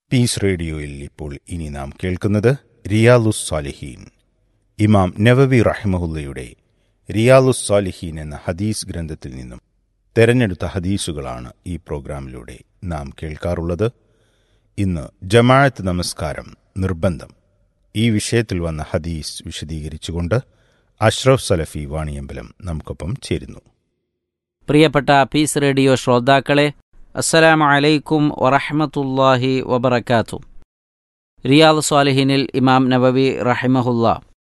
piece റേഡിയോയിൽ ഇപ്പോൾ ഇനി നാം കേൾക്കുന്നത് റിയാലുസ് സാലിഹീൻ ഇമാം നവവി റഹിമഹുല്ലയുടെ റിയാലുസ് സാലിഹീൻ എന്ന ഹദീസ് ഗ്രന്ഥത്തിൽ നിന്നും തെരഞ്ഞെടുത്ത ഹദീസുകളാണ് ഈ പ്രോഗ്രാമിലൂടെ നാം കേൾക്കാറുള്ളത് ഇന്ന് ജമാഅത്ത് നമസ്കാരം നിർബന്ധം ഈ വിഷയത്തിൽ വന്ന ഹദീസ് വിശദീകരിച്ചുകൊണ്ട് അഷ്റഫ് സലഫി വാണിയമ്പലം നമുക്കൊപ്പം ചേരുന്നു പ്രിയപ്പെട്ട പീസ് റേഡിയോ ശ്രോതാക്കളെ അസ്സലാമു അലൈക്കും വറഹമത്തുല്ലാഹി വബറക്കാത്തു റിയാദ് സ്വാലിഹിനിൽ ഇമാം നബവി റഹിമഹുല്ല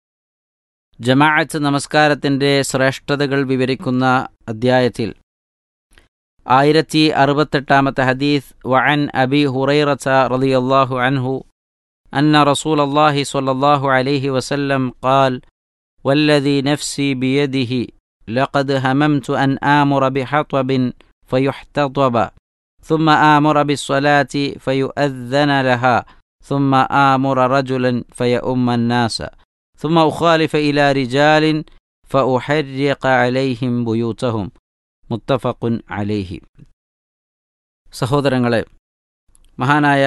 ജമാഅത്ത് നമസ്കാരത്തിൻ്റെ ശ്രേഷ്ഠതകൾ വിവരിക്കുന്ന അദ്ധ്യായത്തിൽ ആയിരത്തി അറുപത്തെട്ടാമത്തെ ഹദീസ് വഅൻ അബി ഹുറൈറച്ച റളിയല്ലാഹു അൻഹു അന്ന റസൂൽ അള്ളാഹി സ്വല്ലല്ലാഹു അലൈഹി വസല്ലം ഖാൽ والذي نفسي بيده لقد هممت أن آمر بحطب فيحتطب ثم آمر بالصلاة فيؤذن لها ثم آمر رجلا فيؤم الناس ثم أخالف إلى رجال فأحرق عليهم بيوتهم മുത്തഫഖുൻ അലൈഹി സഹോദരങ്ങളെ മഹാനായ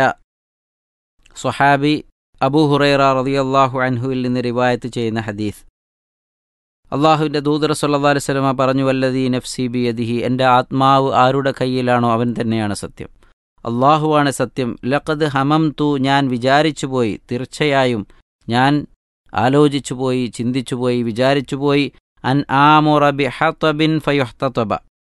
സ്വഹാബി അബൂ ഹുറൈറ റളിയല്ലാഹു അൻഹുവിൽ നിന്ന് റിവായത്ത് ചെയ്യുന്ന ഹദീസ് അള്ളാഹുവിൻ്റെ ദൂതർ സല്ലാ അലുസലമ പറഞ്ഞു വല്ലതീ നഫ്സി ബി യദിഹി എൻ്റെ ആത്മാവ് ആരുടെ കയ്യിലാണോ അവൻ തന്നെയാണ് സത്യം അള്ളാഹുവാണ് സത്യം ലഖദ് ഹമം തു ഞാൻ വിചാരിച്ചുപോയി തീർച്ചയായും ഞാൻ ആലോചിച്ചുപോയി ചിന്തിച്ചുപോയി വിചാരിച്ചുപോയി അൻ ആമുറ ബി ഹത്തബിൻ ഫയുഹ്തബ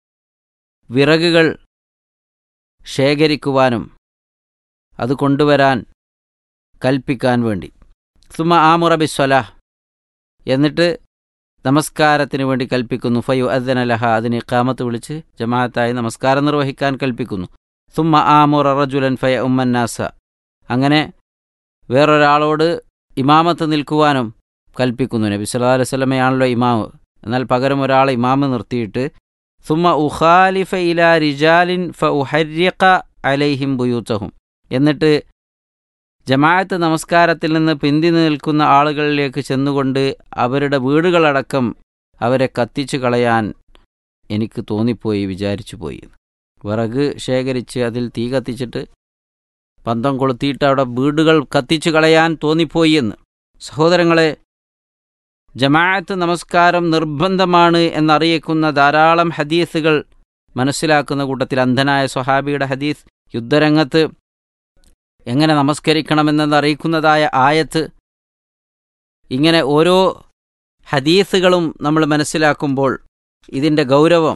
വിറകുകൾ ശേഖരിക്കുവാനും അത് കൊണ്ടുവരാൻ കൽപ്പിക്കാൻ വേണ്ടി സുമ ആമുറ ബി സ്വലാഹ് എന്നിട്ട് നമസ്കാരത്തിന് വേണ്ടി കൽപ്പിക്കുന്നു ഫയു അദ്ദനലഹ അതിന് കാമത്ത് വിളിച്ച് ജമാഅത്തായി നമസ്കാരം നിർവഹിക്കാൻ കൽപ്പിക്കുന്നു സുമ്മ ആമുറ റജുലൻ ഫയ ഉമ്മന്നാസ അങ്ങനെ വേറൊരാളോട് ഇമാമത്ത് നിൽക്കുവാനും കൽപ്പിക്കുന്നു നബി സല്ലാ അലൈഹി സ്വലമയാണല്ലോ ഇമാമ് എന്നാൽ പകരം ഒരാളെ ഇമാമ് നിർത്തിയിട്ട് സുമ്മ ഉഖാലിഫ ഇല റിജാലിൻ ഫ ഉഹര്യഖ അലൈഹിം ബുയൂത്തഹും എന്നിട്ട് ജമാഅത്ത് നമസ്കാരത്തിൽ നിന്ന് പിന്തി നിൽക്കുന്ന ആളുകളിലേക്ക് ചെന്നുകൊണ്ട് അവരുടെ വീടുകളടക്കം അവരെ കത്തിച്ചു കളയാൻ എനിക്ക് തോന്നിപ്പോയി വിചാരിച്ചു പോയി വിറക് ശേഖരിച്ച് അതിൽ തീ കത്തിച്ചിട്ട് പന്തം കൊളുത്തിയിട്ട് അവിടെ വീടുകൾ കത്തിച്ചു കളയാൻ തോന്നിപ്പോയി എന്ന് സഹോദരങ്ങളെ ജമാഅത്ത് നമസ്കാരം നിർബന്ധമാണ് എന്നറിയിക്കുന്ന ധാരാളം ഹദീസുകൾ മനസ്സിലാക്കുന്ന കൂട്ടത്തിൽ അന്ധനായ സ്വഹാബിയുടെ ഹദീസ് യുദ്ധരംഗത്ത് എങ്ങനെ നമസ്കരിക്കണമെന്നത് അറിയിക്കുന്നതായ ആയത്ത് ഇങ്ങനെ ഓരോ ഹദീസുകളും നമ്മൾ മനസ്സിലാക്കുമ്പോൾ ഇതിൻ്റെ ഗൗരവം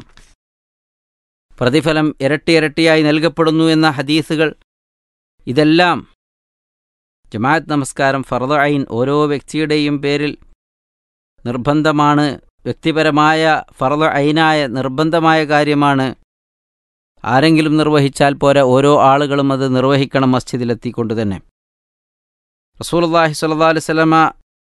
പ്രതിഫലം ഇരട്ടി ഇരട്ടിയായി നൽകപ്പെടുന്നു എന്ന ഹദീസുകൾ ഇതെല്ലാം ജമാഅത്ത് നമസ്കാരം ഫർദ ഐൻ ഓരോ വ്യക്തിയുടെയും പേരിൽ നിർബന്ധമാണ് വ്യക്തിപരമായ ഫർദ ഐനായ നിർബന്ധമായ കാര്യമാണ് ആരെങ്കിലും നിർവഹിച്ചാൽ പോരാ ഓരോ ആളുകളും അത് നിർവഹിക്കണം മസ്ജിദിലെത്തിക്കൊണ്ട് തന്നെ റസൂൽല്ലാഹി സ്വല്ലാ അലൈഹി സ്വലമ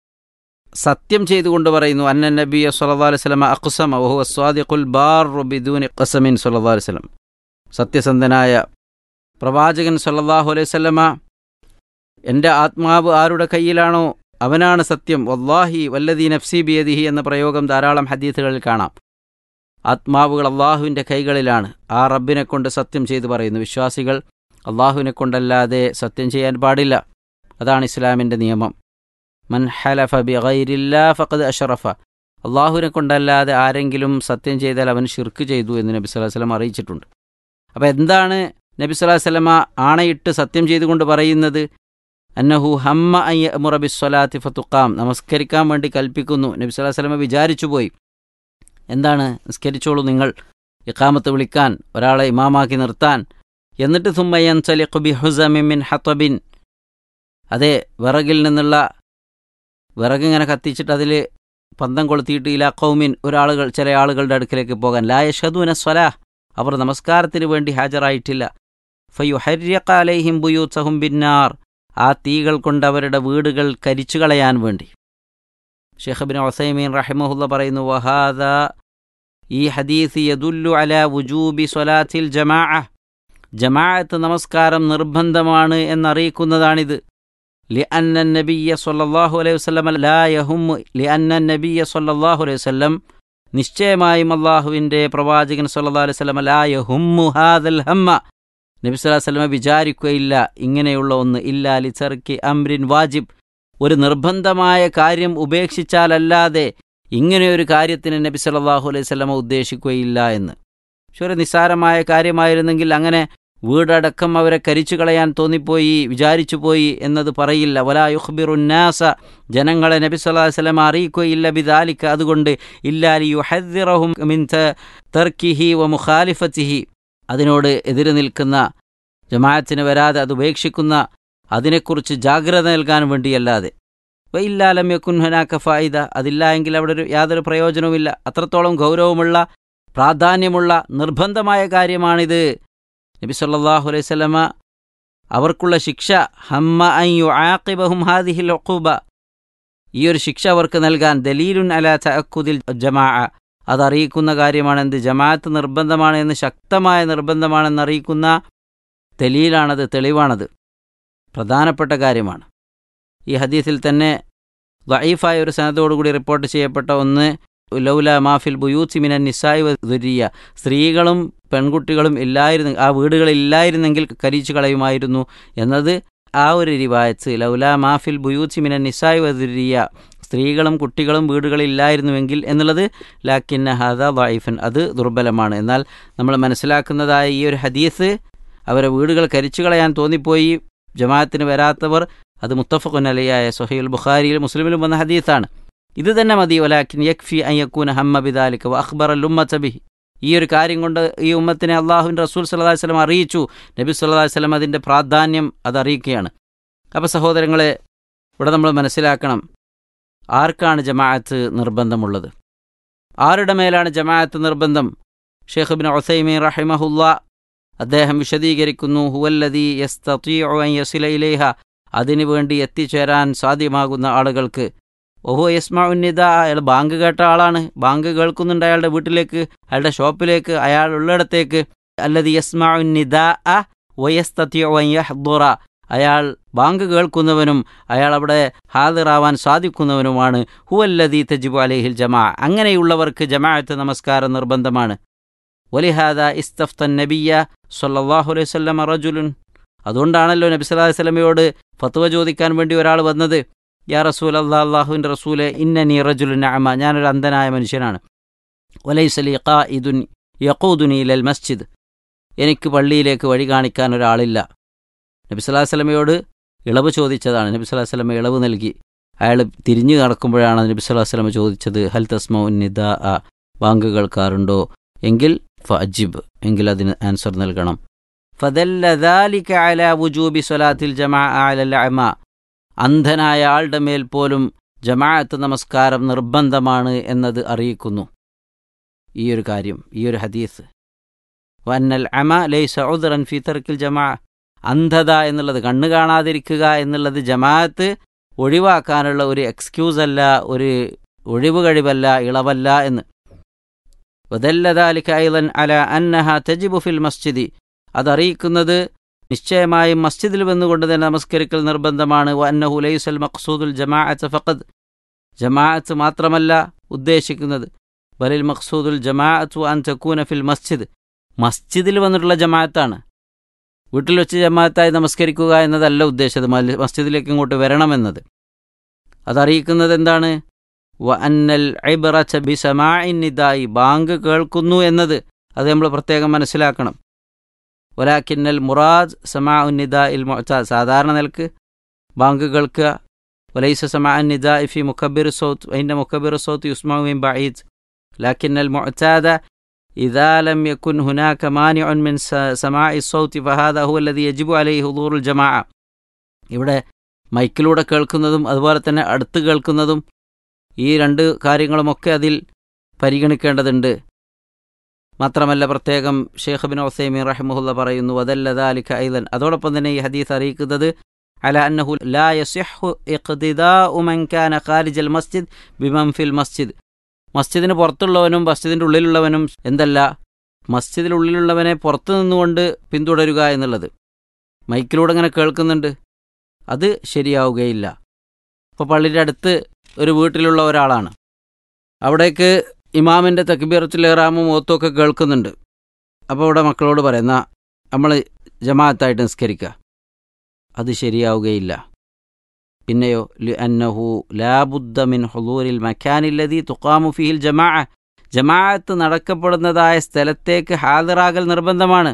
സത്യം ചെയ്തുകൊണ്ട് പറയുന്നു അന്ന നബിയ സല്ലാ അലൈഹി സ്വലമ അഖ്സം വഹു അസ്വാദിഖുൽ ബാർ ബിദൂൻ ഖസമിൻ സല്ലാ അലൈഹി സ്വലം സത്യസന്ധനായ പ്രവാചകൻ സല്ലാഹു അലൈഹി സ്വലമ എൻ്റെ ആത്മാവ് ആരുടെ കയ്യിലാണോ അവനാണ് സത്യം വല്ലാഹി വല്ലദീ നഫ്സി ബിയദിഹി എന്ന പ്രയോഗം ധാരാളം ഹദീസുകളിൽ കാണാം ആത്മാവുകൾ അള്ളാഹുവിൻ്റെ കൈകളിലാണ് ആ റബ്ബിനെ കൊണ്ട് സത്യം ചെയ്തു പറയുന്നു വിശ്വാസികൾ അള്ളാഹുവിനെ കൊണ്ടല്ലാതെ സത്യം ചെയ്യാൻ പാടില്ല അതാണ് ഇസ്ലാമിൻ്റെ നിയമം മൻ ഹലഫ ബി ഗൈരില്ല ഫഖദ് അഷറഫ അള്ളാഹുവിനെ കൊണ്ടല്ലാതെ ആരെങ്കിലും സത്യം ചെയ്താൽ അവൻ ഷിർക്ക് ചെയ്തു എന്ന് നബി സ്വലാഹു വസ്ലം അറിയിച്ചിട്ടുണ്ട് അപ്പോൾ എന്താണ് നബി സ്വലാഹു വസ്ലമ ആണയിട്ട് സത്യം ചെയ്തുകൊണ്ട് പറയുന്നത് അന്നഹു ഹമ്മ അയ്യ മുറബി സ്വലാത്തി ഫത്തുക്കാം നമസ്കരിക്കാൻ വേണ്ടി കൽപ്പിക്കുന്നു നബി സ്വലാഹു വസ്ലമ വിചാരിച്ചു പോയി എന്താണ് നിസ്കരിച്ചോളൂ നിങ്ങൾ ഇക്കാമത്ത് വിളിക്കാൻ ഒരാളെ ഇമാമാക്കി നിർത്താൻ എന്നിട്ട് സുമ്മയൻ സലിഖുബി ഹുസമിൻ ഹത്തബിൻ അതെ വിറകിൽ നിന്നുള്ള വിറകിങ്ങനെ കത്തിച്ചിട്ട് അതിൽ പന്തം കൊളുത്തിയിട്ട് ഇല കൗമിൻ ഒരാളുകൾ ചില ആളുകളുടെ അടുക്കിലേക്ക് പോകാൻ ലായഷദുന സ്വലാഹ് അവർ നമസ്കാരത്തിന് വേണ്ടി ഹാജരായിട്ടില്ല ഫയു ഹര്യക്കാലൈഹിം ബുയൂത്സഹും ബിന്നാർ ആ തീകൾ കൊണ്ട് അവരുടെ വീടുകൾ കരിച്ചു കളയാൻ വേണ്ടി ഷെയ്ഖ് ബിൻ ഒസൈമീൻ റഹിമഹുല്ല പറയുന്നു വഹാദ ഈ ഹദീസ് യദുല്ലു അല വുജൂബി സ്വലാത്തിൽ ജമാ ജമാഅത്ത് നമസ്കാരം നിർബന്ധമാണ് എന്നറിയിക്കുന്നതാണിത് لأن النبي صلى الله عليه وسلم لا يهم لأن النبي صلى الله عليه وسلم നിശ്ചയമായും അള്ളാഹുവിൻ്റെ പ്രവാചകൻ സല്ലാ അലൈഹി സ്വലം ലാ യഹുമ്മു ഹാദൽ ഹമ്മ നബി സ്വല്ലല്ലാഹു അലൈഹി വസല്ലമ വിചാരിക്കുകയില്ല ഇങ്ങനെയുള്ള ഒന്ന് ഇല്ലാ ലിച്ചർക്കി അംരിൻ വാജിബ് ഒരു നിർബന്ധമായ കാര്യം ഉപേക്ഷിച്ചാലല്ലാതെ ഇങ്ങനെയൊരു കാര്യത്തിന് നബി സല്ലല്ലാഹു അലൈഹി വസല്ലമ ഉദ്ദേശിക്കുകയില്ല എന്ന് പക്ഷെ ഒരു നിസ്സാരമായ കാര്യമായിരുന്നെങ്കിൽ അങ്ങനെ വീടടക്കം അവരെ കരിച്ചു കളയാൻ തോന്നിപ്പോയി വിചാരിച്ചു പോയി എന്നത് പറയില്ല വലാ യുഖ്ബിറുന്നാസ ജനങ്ങളെ നബി സല്ലല്ലാഹു അലൈഹി വസല്ലമ അറിയിക്കുകയില്ല ബിദാലിക അതുകൊണ്ട് ഇല്ലാലി യുഹദ്ദിറഹും മിൻ തർക്കിഹി വ മുഖാലിഫത്തിഹി അതിനോട് എതിര് നിൽക്കുന്ന ജമാഅത്തിന് വരാതെ അത് ഉപേക്ഷിക്കുന്ന അതിനെക്കുറിച്ച് ജാഗ്രത നൽകാൻ വേണ്ടിയല്ലാതെ വയില്ലാലം യക്കുൻഹനാക്ക ഫായിദ അതില്ല എങ്കിൽ അവിടെ ഒരു യാതൊരു പ്രയോജനവുമില്ല അത്രത്തോളം ഗൗരവമുള്ള പ്രാധാന്യമുള്ള നിർബന്ധമായ കാര്യമാണിത് നബി സല്ലല്ലാഹു അലൈഹി വസല്ലമ അവർക്കുള്ള ശിക്ഷ ഹമ്മ അൻ യുആഖിബഹും ഹാദിഹിൽ ഉഖൂബ ഈ ഒരു ശിക്ഷ അവർക്ക് നൽകാൻ ദലീലുൻ അല തഅക്കുദിൽ ജമാ അതറിയിക്കുന്ന കാര്യമാണ് എന്ത് ജമാഅത്ത് നിർബന്ധമാണ് എന്ന് ശക്തമായ നിർബന്ധമാണെന്ന് അറിയിക്കുന്ന ദലീലാണത് തെളിവാണത് പ്രധാനപ്പെട്ട കാര്യമാണ് ഈ ഹദീസിൽ തന്നെ ദഈഫായ ഒരു സനതോടുകൂടി റിപ്പോർട്ട് ചെയ്യപ്പെട്ട ഒന്ന് ലൗല മാഫിൽ ബുയൂത്തി മിനൻ നിസായി ദുരിയ സ്ത്രീകളും പെൺകുട്ടികളും ഇല്ലായിരുന്നു ആ വീടുകളിൽ ഇല്ലായിരുന്നെങ്കിൽ കരിച്ചു കളയുമായിരുന്നു എന്നത് ആ ഒരു റിവായത്ത് ലൗല മാഫിൽ ബുയൂത്തി മിനൻ നിസായി വദുരിയ സ്ത്രീകളും കുട്ടികളും വീടുകളിൽ ഇല്ലായിരുന്നുവെങ്കിൽ എന്നുള്ളത് ലാക്കിന്ന ഹദ വൈഫൻ അത് ദുർബലമാണ് എന്നാൽ നമ്മൾ മനസ്സിലാക്കുന്നതായ ഈ ഒരു ഹദീസ് അവരെ വീടുകൾ കരിച്ചു കളയാൻ തോന്നിപ്പോയി ജമാഅത്തിന് വരാത്തവർ അത് മുത്തഫഖുൻ അലിയായ സൊഹൈൽ ബുഖാരിയിൽ മുസ്ലിമിലും വന്ന ഹദീസാണ് ഇത് തന്നെ മതി വലാക്കിൻ യക്ഫി അയ്യക്കൂന ഹമ്മ ബിദാലിക്ക് വ അഖ്ബർ അൽ ഉമ്മത്തബി ഈ ഒരു കാര്യം കൊണ്ട് ഈ ഉമ്മത്തിനെ അള്ളാഹുവിൻ്റെ റസൂൽ സല്ലല്ലാഹു അലൈഹി വസല്ലം അറിയിച്ചു നബി സല്ലല്ലാഹു അലൈഹി വസല്ലം അതിൻ്റെ പ്രാധാന്യം അത് അറിയിക്കുകയാണ് അപ്പോൾ സഹോദരങ്ങളെ ഇവിടെ നമ്മൾ മനസ്സിലാക്കണം ആർക്കാണ് ജമാഅത്ത് നിർബന്ധമുള്ളത് ആരുടെ മേലാണ് ജമാഅത്ത് നിർബന്ധം ഷെയ്ഖ് ബിൻ ഒസൈമി റഹിമഹുല്ല അദ്ദേഹം വിശദീകരിക്കുന്നു ഹുവല്ലദീ യസ്തീഉ അൻ യസില ഇലൈഹ അതിനുവേണ്ടി എത്തിച്ചേരാൻ സാധ്യമാകുന്ന ആളുകൾക്ക് ഓഹോ യസ്മ ഉന്നിത അയാൾ ബാങ്ക് കേട്ട ആളാണ് ബാങ്ക് കേൾക്കുന്നുണ്ട് അയാളുടെ വീട്ടിലേക്ക് അയാളുടെ ഷോപ്പിലേക്ക് അയാൾ ഉള്ളിടത്തേക്ക് അല്ലത് യസ്മ ഉന്നിത അ വയസ്തീറ അയാൾ ബാങ്ക് കേൾക്കുന്നവനും അയാൾ അവിടെ ഹാജറാവാൻ സാധിക്കുന്നവനുമാണ് ഹുവല്ലദീ തജിബു അലഹിൽ ജമാ അങ്ങനെയുള്ളവർക്ക് ജമാഅത്ത് നമസ്കാരം നിർബന്ധമാണ് വലിഹാദ ഇസ്തഫ്തൻ നബിയ സല്ലല്ലാഹു അലൈഹി വസല്ലമ റജുലുൻ അതുകൊണ്ടാണല്ലോ നബി സല്ലല്ലാഹു അലൈഹി വസല്ലമയോട് ഫത്വ ചോദിക്കാൻ വേണ്ടി ഒരാൾ വന്നത് യാ റസൂൽ അല്ലാ അള്ളാഹുവിൻ്റെ റസൂലെ ഇന്നനി റജുലുൻ അമ ഞാനൊരു അന്ധനായ മനുഷ്യനാണ് വലൈസലി ഖാഇദുൻ യഖൂദുനി ഇലൽ മസ്ജിദ് എനിക്ക് പള്ളിയിലേക്ക് വഴി കാണിക്കാൻ ഒരാളില്ല നബി സല്ലല്ലാഹു അലൈഹി വസല്ലമയോട് ഇളവ് ചോദിച്ചതാണ് നബി സല്ലല്ലാഹു അലൈഹി വസല്ലമ ഇളവ് നൽകി അയാൾ തിരിഞ്ഞു നടക്കുമ്പോഴാണ് നബി സല്ലല്ലാഹു അലൈഹി വസല്ലമ ചോദിച്ചത് ഹൽ തസ്മ ഉന്നിദ ആ ബാങ്ക് കേൾക്കാറുണ്ടോ എങ്കിൽ ഫഅജിബ് എങ്കിൽ അതിന് ആൻസർ നൽകണം ഫദല്ല ذلك على وجوب صلاة الجماعة على الأعمى അന്ധനായ ആളുടെ മേൽ പോലും ജമാഅത്ത് നമസ്കാരം നിർബന്ധമാണ് എന്നത് അറിയിക്കുന്നു ഈ ഒരു കാര്യം ഈ ഒരു ഹദീസ് വന്നൽ അമ ലൈസ ഉദ്റൻ ഫി തർക്കിൽ ജമാ അന്ധത എന്നുള്ളത് കണ്ണു കാണാതിരിക്കുക എന്നുള്ളത് ജമാഅത്ത് ഒഴിവാക്കാനുള്ള ഒരു എക്സ്ക്യൂസ് അല്ല ഒരു ഒഴിവ് കഴിവല്ല ഇളവല്ല എന്ന് വദല്ലദാലിക ഐലൻ അല അന്നഹ തജിബു ഫിൽ മസ്ജിദി അതറിയിക്കുന്നത് നിശ്ചയമായും മസ്ജിദിൽ വന്നുകൊണ്ട് തന്നെ നമസ്കരിക്കൽ നിർബന്ധമാണ് വന്നഹു ലൈസൽ മഖ്സൂദുൽ ജമാഅത്ത് ഫഖദ് ജമാഅത്ത് മാത്രമല്ല ഉദ്ദേശിക്കുന്നത് ബലിൽ മഖ്സൂദുൽ ജമാഅത്തു അൻ തക്കൂന ഫിൽ മസ്ജിദ് മസ്ജിദിൽ വന്നിട്ടുള്ള ജമാഅത്താണ് വീട്ടിൽ വെച്ച് ജമാഅത്തായി നമസ്കരിക്കുക എന്നതല്ല ഉദ്ദേശിച്ചത് മസ്ജിദിലേക്ക് ഇങ്ങോട്ട് വരണമെന്നത് അതറിയിക്കുന്നത് എന്താണ് വ അന്നൽ ഐബറച്ച ബി സമാഇൻ നിദായി ബാങ്ക് കേൾക്കുന്നു എന്നത് അത് നമ്മൾ പ്രത്യേകം മനസ്സിലാക്കണം ഒലാക്കിന്നൽ മുറാദ് സമാ ഉന്നിദ ഇൽ മൊച്ച സാധാരണ നിലക്ക് ബാങ്ക് കേൾക്കുക വലൈസ സമാ നിദ ഇഫി മുഖബിർ സൗത്ത് അതിൻ്റെ മുഖബിർ സൗത്ത് യുസ്മാവിൻ ബഈദ് لكن المعتاد إذا لم يكن هناك مانع من سماع الصوت فهذا هو الذي يجب عليه حضور الجماعة ഇവിടെ മൈക്കിലൂടെ കേൾക്കുന്നതും അതുപോലെ തന്നെ അടുത്ത് കേൾക്കുന്നതും ഈ രണ്ട് കാര്യങ്ങളുമൊക്കെ അതിൽ പരിഗണിക്കേണ്ടതുണ്ട് മാത്രമല്ല പ്രത്യേകം ഷേഖ് ബിൻ ഒസൈമീൻ റഹ്മുല്ല പറയുന്നു അതല്ലദാലിക ഐലൻ അതോടൊപ്പം തന്നെ ഈ ഹദീസ് അറിയിക്കുന്നത് അല അന്നഹു ലാ യസിഹു ഇഖ്തിദാഉ മൻ കാന ഖാരിജൽ മസ്ജിദ് ബിമൻ ഫിൽ മസ്ജിദ് മസ്ജിദിന് പുറത്തുള്ളവനും മസ്ജിദിൻ്റെ ഉള്ളിലുള്ളവനും എന്തല്ല മസ്ജിദിനുള്ളിലുള്ളവനെ പുറത്തു നിന്നുകൊണ്ട് പിന്തുടരുക എന്നുള്ളത് മൈക്കിലൂടെ അങ്ങനെ കേൾക്കുന്നുണ്ട് അത് ശരിയാവുകയില്ല ഇപ്പോൾ പള്ളിയുടെ അടുത്ത് ഒരു വീട്ടിലുള്ള ഒരാളാണ് അവിടേക്ക് ഇമാമിൻ്റെ തക്ബീറത്തുൽ ഇഹ്റാമും ഓത്തുമൊക്കെ കേൾക്കുന്നുണ്ട് അപ്പോൾ ഇവിടെ മക്കളോട് പറയുന്ന നമ്മൾ ജമാഅത്തായിട്ട് നിസ്കരിക്കുക അത് ശരിയാവുകയില്ല പിന്നെയോ ലി അന്നഹു ലാബുദ്ദ മിൻ ഹുദൂരിൽ മക്കാനില്ലതി തുക്കാമു ഫിഹിൽ ജമാ ജമാഅത്ത് നടക്കപ്പെടുന്നതായ സ്ഥലത്തേക്ക് ഹാജറാകൽ നിർബന്ധമാണ്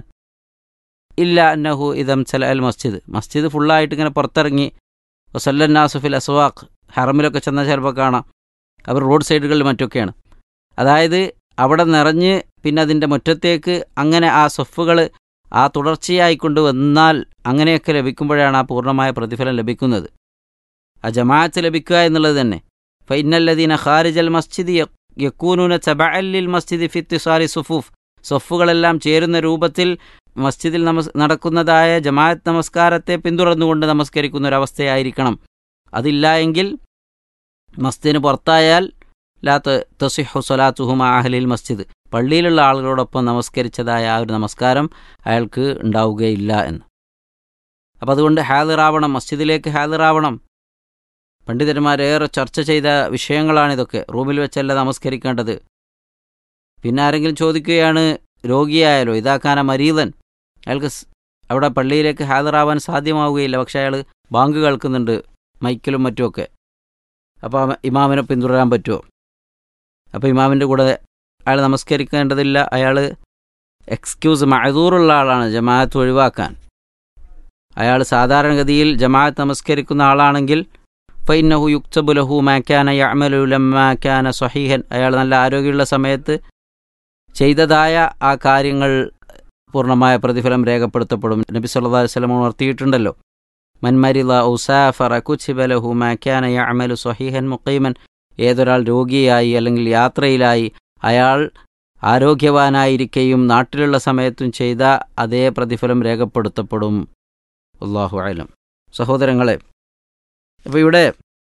ഇല്ല അന്നഹു ഇതം ചല അൽ മസ്ജിദ് മസ്ജിദ് ഫുള്ളായിട്ട് ഇങ്ങനെ പുറത്തിറങ്ങി വസല്ലന്നാസുഫിൽ അസ്വാഖ് ഹറമിലൊക്കെ ചെന്നാൽ ചിലപ്പോൾ കാണാം അവർ റോഡ് സൈഡുകളിൽ മറ്റൊക്കെയാണ് അതായത് അവിടെ നിറഞ്ഞ് പിന്നെ അതിൻ്റെ മുറ്റത്തേക്ക് അങ്ങനെ ആ സൊഫുകൾ ആ തുടർച്ചയായി കൊണ്ട് വന്നാൽ അങ്ങനെയൊക്കെ ലഭിക്കുമ്പോഴാണ് ആ പൂർണ്ണമായ പ്രതിഫലം ലഭിക്കുന്നത് ആ ജമാഅത്ത് ലഭിക്കുക എന്നുള്ളത് തന്നെ ഫൈനല്ലദീന ഖാരിജൽ മസ്ജിദ് യക്കൂനൂന ചബഅല്ലിൽ മസ്ജിദ് ഫിത്തിസാരി സുഫൂഫ് സൊഫുകളെല്ലാം ചേരുന്ന രൂപത്തിൽ മസ്ജിദിൽ നമസ് നടക്കുന്നതായ ജമാഅത്ത് നമസ്കാരത്തെ പിന്തുടർന്നുകൊണ്ട് നമസ്കരിക്കുന്ന ഒരവസ്ഥയായിരിക്കണം അതില്ല എങ്കിൽ മസ്ജിദിന് പുറത്തായാൽ ലാ തസിഹു സൊലാത്തുഹുമ അഹലിൽ മസ്ജിദ് പള്ളിയിലുള്ള ആളുകളോടൊപ്പം നമസ്കരിച്ചതായ ആ ഒരു നമസ്കാരം അയാൾക്ക് ഉണ്ടാവുകയില്ല എന്ന് അപ്പം അതുകൊണ്ട് ഹാദിറാവണം മസ്ജിദിലേക്ക് ഹാദിറാവണം പണ്ഡിതന്മാരേറെ ചർച്ച ചെയ്ത വിഷയങ്ങളാണിതൊക്കെ റൂമിൽ വെച്ചല്ല നമസ്കരിക്കേണ്ടത് പിന്നെ ആരെങ്കിലും ചോദിക്കുകയാണ് രോഗിയായാലോ ഇതാക്കാന മരീതൻ അയാൾക്ക് അവിടെ പള്ളിയിലേക്ക് ഹാജറാവാൻ സാധ്യമാവുകയില്ല പക്ഷേ അയാൾ ബാങ്ക് കേൾക്കുന്നുണ്ട് മൈക്കിലും മറ്റുമൊക്കെ അപ്പോൾ ഇമാമിനെ പിന്തുടരാൻ പറ്റുമോ അപ്പോൾ ഇമാമിൻ്റെ കൂടെ അയാൾ നമസ്കരിക്കേണ്ടതില്ല അയാൾ എക്സ്ക്യൂസ് മഴതൂറുള്ള ആളാണ് ജമാഅത്ത് ഒഴിവാക്കാൻ അയാൾ സാധാരണഗതിയിൽ ജമാഅത്ത് നമസ്കരിക്കുന്ന ആളാണെങ്കിൽ ഫൈനഹു യുക്തബുലഹു മാക്കാന യമലുലമാക്കാന സഹീഹൻ അയാൾ നല്ല ആരോഗ്യമുള്ള സമയത്ത് ചെയ്തതായ ആ കാര്യങ്ങൾ പൂർണ്ണമായ പ്രതിഫലം രേഖപ്പെടുത്തപ്പെടും നബി സല്ലല്ലാഹു അലൈഹി വസല്ലം ഉണർത്തിയിട്ടുണ്ടല്ലോ മൻമരില ഉസാഫറ കുച്ചിബലഹു മാക്കാന യമലു സഹീഹൻ മുഖീമൻ ഏതൊരാൾ രോഗിയായി അല്ലെങ്കിൽ യാത്രയിലായി അയാൾ ആരോഗ്യവാനായിരിക്കെയും നാട്ടിലുള്ള സമയത്തും ചെയ്ത അതേ പ്രതിഫലം രേഖപ്പെടുത്തപ്പെടും അള്ളാഹു അലം സഹോദരങ്ങളെ അപ്പോൾ ഇവിടെ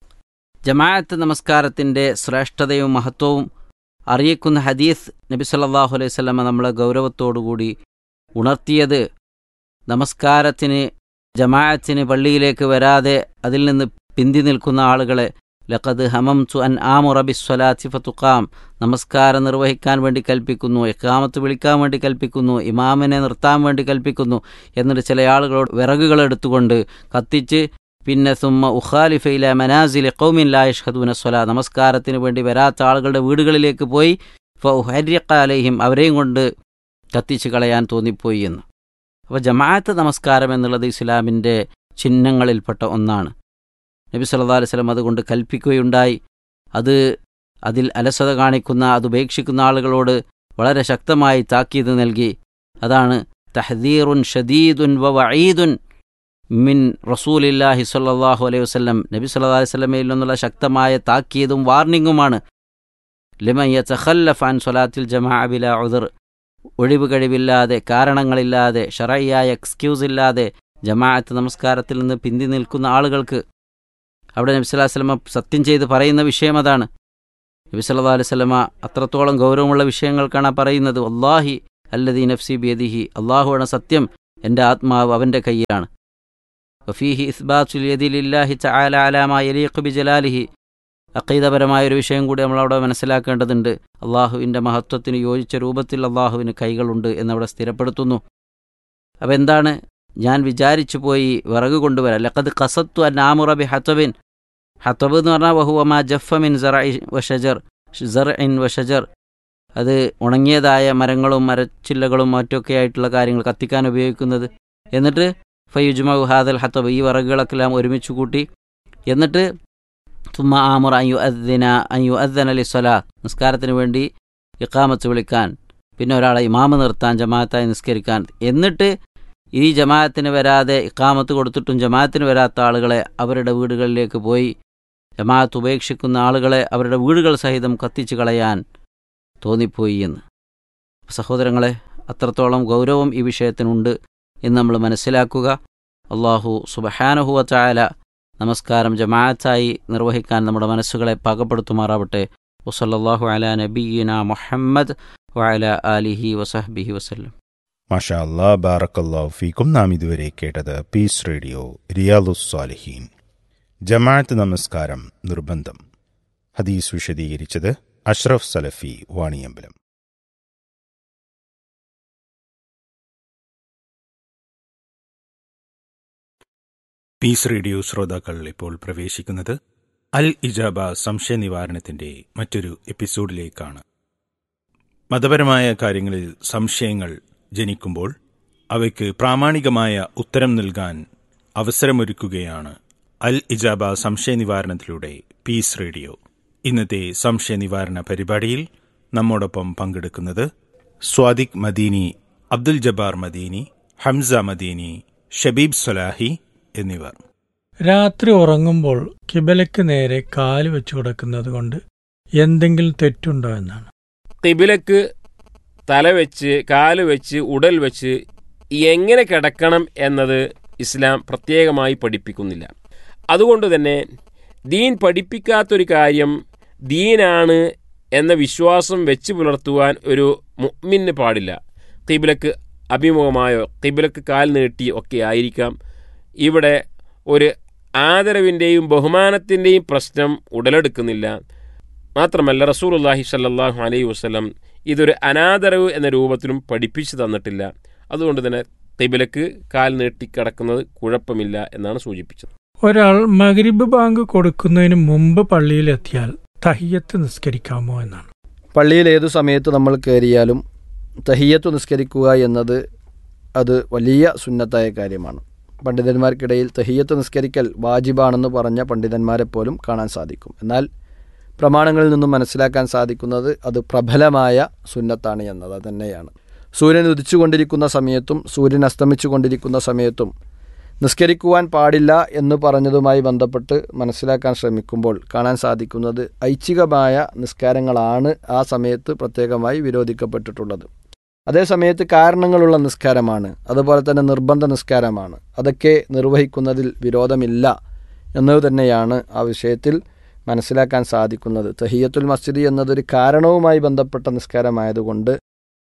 ജമാഅത്ത് നമസ്കാരത്തിൻ്റെ ശ്രേഷ്ഠതയും മഹത്വവും അറിയിക്കുന്ന ഹദീസ് നബി സല്ലല്ലാഹു അലൈഹി വസല്ലമ നമ്മളെ ഗൗരവത്തോടുകൂടി ഉണർത്തിയത് നമസ്കാരത്തിന് ജമാഅത്തിന് പള്ളിയിലേക്ക് വരാതെ അതിൽ നിന്ന് പിന്തി നിൽക്കുന്ന ആളുകളെ ലഖദ് ഹമം തു അൻ ആമുറ ബിസ്വലാത്തി ഫതുഖാം നമസ്കാരം നിർവഹിക്കാൻ വേണ്ടി കൽപ്പിക്കുന്നു എക്കാമത്ത് വിളിക്കാൻ വേണ്ടി കൽപ്പിക്കുന്നു ഇമാമിനെ നിർത്താൻ വേണ്ടി കൽപ്പിക്കുന്നു എന്നിട്ട് ചില ആളുകളോട് വിറകുകൾ എടുത്തുകൊണ്ട് കത്തിച്ച് പിന്നെ സുമ്മ ഉഖാലിഫയില മനാസിലെ കൗമിൻ ലായഷ്ഹദൂന സ്വല നമസ്കാരത്തിന് വേണ്ടി വരാത്ത ആളുകളുടെ വീടുകളിലേക്ക് പോയി ഫഹര്യക്കാലയും അവരെയും കൊണ്ട് കത്തിച്ച് കളയാൻ തോന്നിപ്പോയി എന്ന് അപ്പോൾ ജമാഅത്ത് നമസ്കാരം എന്നുള്ളത് ഇസ്ലാമിൻ്റെ ചിഹ്നങ്ങളിൽപ്പെട്ട ഒന്നാണ് നബി സല്ലല്ലാഹു അലൈഹി വസല്ലം അതുകൊണ്ട് കൽപ്പിക്കുകയുണ്ടായി അത് അതിൽ അലസത കാണിക്കുന്ന അത് ഉപേക്ഷിക്കുന്ന ആളുകളോട് വളരെ ശക്തമായി താക്കീത് നൽകി അതാണ് തഹദീറുൻ ഷദീദുൻ വ വഈദുൻ മിൻ റസൂലില്ലാഹി സല്ലല്ലാഹു അലൈഹി വസല്ലം നബി സല്ലല്ലാഹു അലൈഹി വസല്ലമയിൽ നിന്നുള്ള ശക്തമായ താക്കീതും വാർണിംഗുമാണ് ലിമൻ യതഖല്ലഫ് അൻ സ്വലാത്തിൽ ജമാഅ ബിലാ ഉദർ ഒഴിവ് കഴിവില്ലാതെ കാരണങ്ങളില്ലാതെ ഷറയ്യായ എക്സ്ക്യൂസ് ഇല്ലാതെ ജമാഅത്ത് നമസ്കാരത്തിൽ നിന്ന് പിന്തി നിൽക്കുന്ന ആളുകൾക്ക് അവിടെ നബി സല്ലല്ലാഹു അലൈഹി വസല്ലമ സത്യം ചെയ്ത് പറയുന്ന വിഷയം അതാണ് നബി സല്ലല്ലാഹു അലൈഹി വസല്ലമ അത്രത്തോളം ഗൗരവമുള്ള വിഷയങ്ങൾക്കാണ് പറയുന്നത് അല്ലാഹി അല്ലദീ നഫ്സി ബിയദിഹി അള്ളാഹുവാണ് സത്യം എൻ്റെ ആത്മാവ് അവൻ്റെ കയ്യിലാണ് വഫീഹി ഇസ്ബാത്തുൽ യദി ലില്ലാഹി തആല അലാ മാ യലീഖു ബിജലാലിഹി അഖീദപരമായ ഒരു വിഷയം കൂടി നമ്മളവിടെ മനസ്സിലാക്കേണ്ടതുണ്ട് അള്ളാഹുവിൻ്റെ മഹത്വത്തിന് യോജിച്ച രൂപത്തിൽ അള്ളാഹുവിന് കൈകളുണ്ട് എന്നവിടെ സ്ഥിരപ്പെടുത്തുന്നു അപ്പം എന്താണ് ഞാൻ വിചാരിച്ചു പോയി വിറക് കൊണ്ടുവരാം ലഖദ് കസത്തു അൻ ആമുറ ബി ഹത്തബിൻ ഹത്തബ് എന്ന് പറഞ്ഞാൽ വഹുവമാ ജഫമിൻ സറഇ വഷജർ സർഇൻ വഷജർ അത് ഉണങ്ങിയതായ മരങ്ങളും മരച്ചില്ലകളും മറ്റൊക്കെ ആയിട്ടുള്ള കാര്യങ്ങൾ കത്തിക്കാൻ ഉപയോഗിക്കുന്നത് എന്നിട്ട് ഫയുജ്മു ഹാദൽ ഹത്തബ് ഈ വിറകുകളൊക്കെല്ലാം ഒരുമിച്ച് കൂട്ടി എന്നിട്ട് തുമ്മ ആമുർ അയ്യു അദ്ദിന അയ്യു അദ്ദൻ അലി സ്വലാ നിസ്കാരത്തിന് വേണ്ടി ഇക്കാമത്ത് വിളിക്കാൻ പിന്നെ ഒരാളെ ഇമാമ് നിർത്താൻ ജമാഅത്തായി നിസ്കരിക്കാൻ എന്നിട്ട് ഈ ജമാഅത്തിന് വരാതെ ഇക്കാമത്ത് കൊടുത്തിട്ടും ജമാഅത്തിന് വരാത്ത ആളുകളെ അവരുടെ വീടുകളിലേക്ക് പോയി ജമാഅത്ത് ഉപേക്ഷിക്കുന്ന ആളുകളെ അവരുടെ വീടുകൾ സഹിതം കത്തിച്ചു കളയാൻ തോന്നിപ്പോയി എന്ന് സഹോദരങ്ങളെ അത്രത്തോളം ഗൗരവം ഈ വിഷയത്തിനുണ്ട് എന്ന് നമ്മൾ മനസ്സിലാക്കുക അള്ളാഹു സുബഹാനഹുവ ചായാല നമസ്കാരം ജമാഅത്തായി നിർവഹിക്കാൻ നമ്മുടെ മനസ്സുകളെ പാകപ്പെടുത്തുമാറാവട്ടെ വസല്ലാഹു അല നബീന മുഹമ്മദ് വഅല ആലിഹി വസഹബിഹി വസല്ലം മാഷാ അല്ലാ ബാറക്കല്ലാഹു ഫീക്കും നാം ഇതുവരെ കേട്ടത് പീസ് റേഡിയോ റിയാലുസ് സാലിഹീൻ ജമാഅത്ത് നമസ്കാരം നിർബന്ധം ഹദീസ് വിശദീകരിച്ചത് അഷ്റഫ് സലഫി വാണിയമ്പലം പീസ് റേഡിയോ ശ്രോതാക്കൾ ഇപ്പോൾ പ്രവേശിക്കുന്നത് അൽ ഇജാബ സംശയ നിവാരണത്തിന്റെ മറ്റൊരു എപ്പിസോഡിലേക്കാണ് മതപരമായ കാര്യങ്ങളിൽ സംശയങ്ങൾ ജനിക്കുമ്പോൾ അവയ്ക്ക് പ്രാമാണികമായ ഉത്തരം നൽകാൻ അവസരമൊരുക്കുകയാണ് അൽ ഇജാബ സംശയ നിവാരണത്തിലൂടെ പീസ് റേഡിയോ ഇന്നത്തെ സംശയ നിവാരണ പരിപാടിയിൽ നമ്മോടൊപ്പം പങ്കെടുക്കുന്നത് സ്വാദിഖ് മദീനി അബ്ദുൽ ജബ്ബാർ മദീനി ഹംസ മദീനി ഷബീബ് സൊലാഹി എന്നിവർ രാത്രി ഉറങ്ങുമ്പോൾ കിബലയ്ക്ക് നേരെ കാല് വെച്ചു കൊടുക്കുന്നത് കൊണ്ട് എന്തെങ്കിലും തെറ്റുണ്ടോ എന്നാണ് കിബിലക്ക് തല വെച്ച് കാല് വെച്ച് ഉടൽ വെച്ച് എങ്ങനെ കിടക്കണം എന്നത് ഇസ്ലാം പ്രത്യേകമായി പഠിപ്പിക്കുന്നില്ല അതുകൊണ്ട് തന്നെ ദീൻ പഠിപ്പിക്കാത്തൊരു കാര്യം ദീനാണ് എന്ന വിശ്വാസം വെച്ച് പുലർത്തുവാൻ ഒരു മുഅ്മിന് പാടില്ല കിബിലക്ക് അഭിമുഖമായോ കിബിലക്ക് കാൽ നീട്ടി ഒക്കെ ആയിരിക്കാം ഇവിടെ ഒരു ആദരവിൻ്റെയും ബഹുമാനത്തിൻ്റെയും പ്രശ്നം ഉടലെടുക്കുന്നില്ല മാത്രമല്ല റസൂലുള്ളാഹി സല്ലല്ലാഹു അലൈഹി വസല്ലം ഇതൊരു അനാദരവ് എന്ന രൂപത്തിലും പഠിപ്പിച്ചു തന്നിട്ടില്ല അതുകൊണ്ട് തന്നെ കിബിലക്ക് കാൽ നീട്ടിക്കിടക്കുന്നത് കുഴപ്പമില്ല എന്നാണ് സൂചിപ്പിച്ചത് ഒരാൾ മഗ്രിബ് ബാങ്ക് കൊടുക്കുന്നതിന് മുമ്പ് പള്ളിയിലെത്തിയാൽ തഹിയത്ത് നിസ്കരിക്കാമോ എന്നാണ് പള്ളിയിൽ ഏതു സമയത്ത് നമ്മൾ കയറിയാലും തഹിയത്ത് നിസ്കരിക്കുക എന്നത് അത് വലിയ സുന്നത്തായ കാര്യമാണ് പണ്ഡിതന്മാർക്കിടയിൽ തഹിയത്ത് നിസ്കരിക്കൽ വാജിബാണെന്ന് പറഞ്ഞ പണ്ഡിതന്മാരെ പോലും കാണാൻ സാധിക്കും എന്നാൽ പ്രമാണങ്ങളിൽ നിന്നും മനസ്സിലാക്കാൻ സാധിക്കുന്നത് അത് പ്രബലമായ സുന്നത്താണ് എന്നത് തന്നെയാണ് സൂര്യൻ ഉദിച്ചുകൊണ്ടിരിക്കുന്ന സമയത്തും സൂര്യൻ അസ്തമിച്ചു കൊണ്ടിരിക്കുന്ന സമയത്തും നിസ്കരിക്കുവാൻ പാടില്ല എന്ന് പറഞ്ഞതുമായി ബന്ധപ്പെട്ട് മനസ്സിലാക്കാൻ ശ്രമിക്കുമ്പോൾ കാണാൻ സാധിക്കുന്നത് ഐച്ഛികമായ നിസ്കാരങ്ങളാണ് ആ സമയത്ത് പ്രത്യേകമായി വിരോധിക്കപ്പെട്ടിട്ടുള്ളത് അതേസമയത്ത് കാരണങ്ങളുള്ള നിസ്കാരമാണ് അതുപോലെ തന്നെ നിർബന്ധ നിസ്കാരമാണ് അതൊക്കെ നിർവഹിക്കുന്നതിൽ വിരോധമില്ല എന്നത് തന്നെയാണ് ആ വിഷയത്തിൽ മനസ്സിലാക്കാൻ സാധിക്കുന്നത് തഹിയത്തുൽ മസ്ജിദ് എന്നതൊരു കാരണവുമായി ബന്ധപ്പെട്ട നിസ്കാരമായതുകൊണ്ട്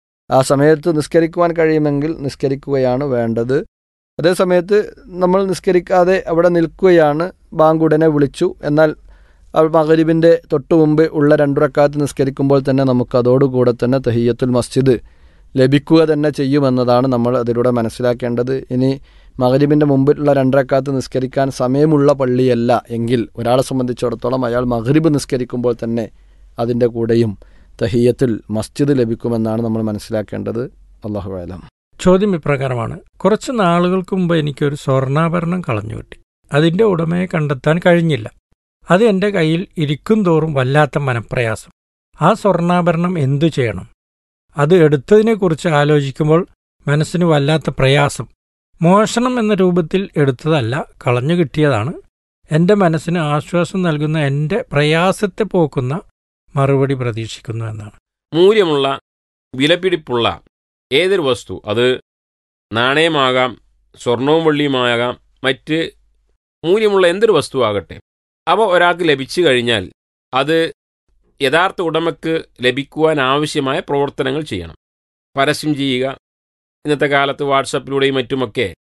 ആ സമയത്ത് നിസ്കരിക്കുവാൻ കഴിയുമെങ്കിൽ നിസ്കരിക്കുകയാണ് വേണ്ടത് അതേസമയത്ത് നമ്മൾ നിസ്കരിക്കാതെ അവിടെ നിൽക്കുകയാണ് ബാങ്ക് ഉടനെ വിളിച്ചു എന്നാൽ മകരീബിൻ്റെ തൊട്ടു മുമ്പ് ഉള്ള രണ്ടുറക്കാത്ത് നിസ്കരിക്കുമ്പോൾ തന്നെ നമുക്ക് അതോടുകൂടെ തന്നെ തഹിയത്തുൽ മസ്ജിദ് ലഭിക്കുക തന്നെ ചെയ്യുമെന്നതാണ് നമ്മൾ അതിലൂടെ മനസ്സിലാക്കേണ്ടത് ഇനി മകരീബിൻ്റെ മുമ്പിലുള്ള രണ്ടരക്കാത്ത് നിസ്കരിക്കാൻ സമയമുള്ള പള്ളിയല്ല എങ്കിൽ ഒരാളെ സംബന്ധിച്ചിടത്തോളം അയാൾ മഹരിബ് നിസ്കരിക്കുമ്പോൾ തന്നെ അതിൻ്റെ കൂടെയും തഹിയത്തിൽ മസ്ജിദ് ലഭിക്കുമെന്നാണ് നമ്മൾ മനസ്സിലാക്കേണ്ടത് അള്ളാഹു ആലം ചോദ്യം ഇപ്രകാരമാണ് കുറച്ച് നാളുകൾക്ക് മുമ്പ് എനിക്കൊരു സ്വർണ്ണാഭരണം കളഞ്ഞു കിട്ടി അതിന്റെ ഉടമയെ കണ്ടെത്താൻ കഴിഞ്ഞില്ല അത് എൻ്റെ കയ്യിൽ ഇരിക്കും തോറും വല്ലാത്ത മനപ്രയാസം ആ സ്വർണ്ണാഭരണം എന്തു ചെയ്യണം അത് എടുത്തതിനെക്കുറിച്ച് ആലോചിക്കുമ്പോൾ മനസ്സിന് വല്ലാത്ത പ്രയാസം മോഷണം എന്ന രൂപത്തിൽ എടുത്തതല്ല കളഞ്ഞു കിട്ടിയതാണ് എൻ്റെ മനസ്സിന് ആശ്വാസം നൽകുന്ന എൻ്റെ പ്രയാസത്തെ പോക്കുന്ന മറുപടി പ്രതീക്ഷിക്കുന്നു എന്നാണ് മൂല്യമുള്ള വിലപിടിപ്പുള്ള ഏതൊരു വസ്തു അത് നാണയമാകാം സ്വർണവും വെള്ളിയുമാകാം മറ്റ് മൂല്യമുള്ള എന്തൊരു വസ്തു ആകട്ടെ അവ ഒരാൾക്ക് ലഭിച്ചു കഴിഞ്ഞാൽ അത് യഥാർത്ഥ ഉടമയ്ക്ക് ലഭിക്കുവാൻ ആവശ്യമായ പ്രവർത്തനങ്ങൾ ചെയ്യണം പരസ്യം ചെയ്യുക ഇന്നത്തെ കാലത്ത് വാട്സപ്പിലൂടെയും മറ്റുമൊക്കെ